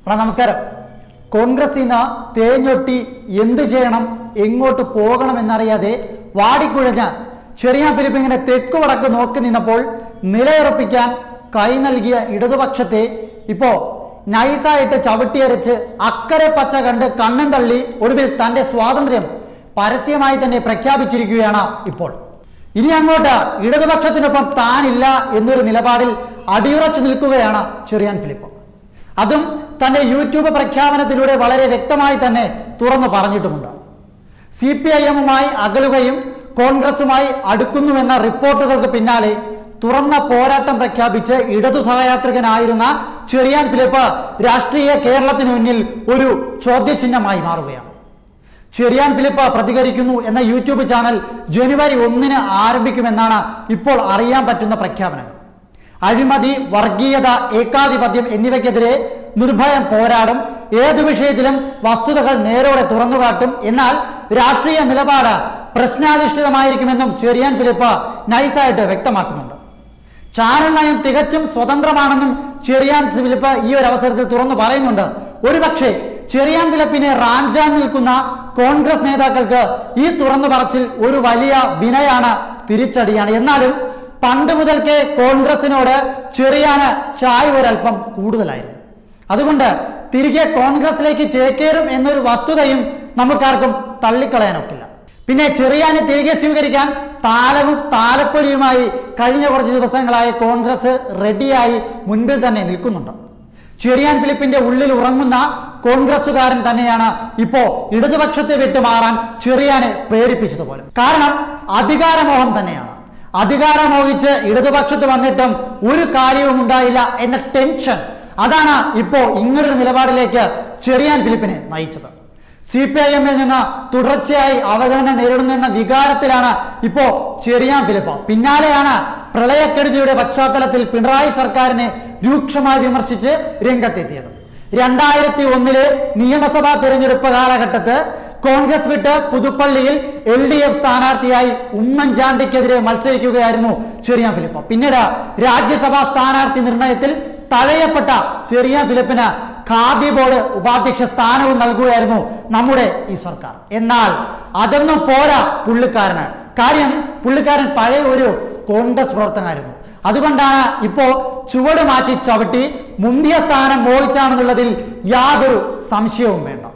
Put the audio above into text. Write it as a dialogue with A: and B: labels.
A: ആ നമസ്കാരം കോൺഗ്രസ് ഇന്ന് തേഞ്ഞൊട്ടി എന്തു ചെയ്യണം എങ്ങോട്ട് പോകണം എന്നറിയാതെ വാടിക്കുഴഞ്ഞ ചെറിയ ഫിലിപ്പ് ഇങ്ങനെ തെക്കു വടക്ക് നോക്കി നിന്നപ്പോൾ നിലയുറപ്പിക്കാൻ കൈ നൽകിയ ഇടതുപക്ഷത്തെ ഇപ്പോ നൈസായിട്ട് ചവിട്ടിയരച്ച് അക്കരെ പച്ച കണ്ട് കണ്ണൻ തള്ളി ഒടുവിൽ തന്റെ സ്വാതന്ത്ര്യം പരസ്യമായി തന്നെ പ്രഖ്യാപിച്ചിരിക്കുകയാണ് ഇപ്പോൾ ഇനി അങ്ങോട്ട് ഇടതുപക്ഷത്തിനൊപ്പം താനില്ല എന്നൊരു നിലപാടിൽ അടിയുറച്ചു നിൽക്കുകയാണ് ചെറിയാൻ ഫിലിപ്പ് അതും തന്റെ യൂട്യൂബ് പ്രഖ്യാപനത്തിലൂടെ വളരെ വ്യക്തമായി തന്നെ തുറന്നു പറഞ്ഞിട്ടുമുണ്ട് സി പി ഐ എമ്മുമായി അകലുകയും കോൺഗ്രസുമായി അടുക്കുന്നുവെന്ന റിപ്പോർട്ടുകൾക്ക് പിന്നാലെ തുറന്ന പോരാട്ടം പ്രഖ്യാപിച്ച് ഇടതു സഹയാത്രികനായിരുന്ന ചെറിയാൻ ഫിലിപ്പ് രാഷ്ട്രീയ കേരളത്തിന് മുന്നിൽ ഒരു ചോദ്യചിഹ്നമായി മാറുകയാണ് ചെറിയാൻ ഫിലിപ്പ് പ്രതികരിക്കുന്നു എന്ന യൂട്യൂബ് ചാനൽ ജനുവരി ഒന്നിന് ആരംഭിക്കുമെന്നാണ് ഇപ്പോൾ അറിയാൻ പറ്റുന്ന പ്രഖ്യാപനം അഴിമതി വർഗീയത ഏകാധിപത്യം എന്നിവയ്ക്കെതിരെ നിർഭയം പോരാടും ഏതു വിഷയത്തിലും വസ്തുതകൾ നേരോടെ തുറന്നുകാട്ടും എന്നാൽ രാഷ്ട്രീയ നിലപാട് പ്രശ്നാധിഷ്ഠിതമായിരിക്കുമെന്നും ചെറിയാൻ ഫിലിപ്പ് നൈസായിട്ട് വ്യക്തമാക്കുന്നുണ്ട് ചാനൽ നയം തികച്ചും സ്വതന്ത്രമാണെന്നും ചെറിയാൻ ഫിലിപ്പ് ഈ ഒരു അവസരത്തിൽ തുറന്നു പറയുന്നുണ്ട് ഒരുപക്ഷെ ചെറിയാൻ ഫിലിപ്പിനെ റാഞ്ചാൻ നിൽക്കുന്ന കോൺഗ്രസ് നേതാക്കൾക്ക് ഈ തുറന്നു പറച്ചിൽ ഒരു വലിയ വിനയാണ് തിരിച്ചടിയാണ് എന്നാലും പണ്ട് മുതൽക്കേ കോൺഗ്രസിനോട് ചെറിയാന് ചായ ഒരല്പം കൂടുതലായിരുന്നു അതുകൊണ്ട് തിരികെ കോൺഗ്രസിലേക്ക് ചേക്കേറും എന്നൊരു വസ്തുതയും നമുക്കാർക്കും തള്ളിക്കളയാനൊക്കില്ല പിന്നെ ചെറിയാനെ തിരികെ സ്വീകരിക്കാൻ താലവും താലപ്പൊലിയുമായി കഴിഞ്ഞ കുറച്ച് ദിവസങ്ങളായി കോൺഗ്രസ് റെഡിയായി മുൻപിൽ തന്നെ നിൽക്കുന്നുണ്ട് ചെറിയാൻ ഫിലിപ്പിന്റെ ഉള്ളിൽ ഉറങ്ങുന്ന കോൺഗ്രസുകാരൻ തന്നെയാണ് ഇപ്പോ ഇടതുപക്ഷത്തെ വിട്ടുമാറാൻ ചെറിയാനെ പ്രേരിപ്പിച്ചതുപോലെ കാരണം അധികാരമോഹം തന്നെയാണ് അധികാരമോഹിച്ച് ഇടതുപക്ഷത്ത് വന്നിട്ടും ഒരു കാര്യവും ഉണ്ടായില്ല എന്ന ടെൻഷൻ അതാണ് ഇപ്പോ ഇങ്ങനൊരു നിലപാടിലേക്ക് ചെറിയാൻ ഫിലിപ്പിനെ നയിച്ചത് സി പി ഐ എമ്മിൽ നിന്ന് തുടർച്ചയായി അവഗണന നേരിടുന്നു എന്ന വികാരത്തിലാണ് ഇപ്പോ ചെറിയാൻ ഫിലിപ്പ് പിന്നാലെയാണ് പ്രളയക്കെടുതിയുടെ പശ്ചാത്തലത്തിൽ പിണറായി സർക്കാരിനെ രൂക്ഷമായി വിമർശിച്ച് രംഗത്തെത്തിയത് രണ്ടായിരത്തി ഒന്നിലെ നിയമസഭാ തെരഞ്ഞെടുപ്പ് കാലഘട്ടത്ത് കോൺഗ്രസ് വിട്ട് പുതുപ്പള്ളിയിൽ എൽ ഡി എഫ് സ്ഥാനാർത്ഥിയായി ഉമ്മൻചാണ്ടിക്കെതിരെ മത്സരിക്കുകയായിരുന്നു ചെറിയാൻ ഫിലിപ്പ് പിന്നീട് രാജ്യസഭാ സ്ഥാനാർത്ഥി നിർണയത്തിൽ തഴയപ്പെട്ട ചെറിയാൻ ഫിലിപ്പിന് ഖാദി ബോർഡ് ഉപാധ്യക്ഷ സ്ഥാനവും നൽകുകയായിരുന്നു നമ്മുടെ ഈ സർക്കാർ എന്നാൽ അതൊന്നും പോരാ പുള്ളിക്കാരന് കാര്യം പുള്ളിക്കാരൻ പഴയ ഒരു കോൺഗ്രസ് പ്രവർത്തകനായിരുന്നു അതുകൊണ്ടാണ് ഇപ്പോ ചുവട് മാറ്റി ചവിട്ടി മുന്തിയ സ്ഥാനം മോഹിച്ചാണെന്നുള്ളതിൽ യാതൊരു സംശയവും വേണ്ട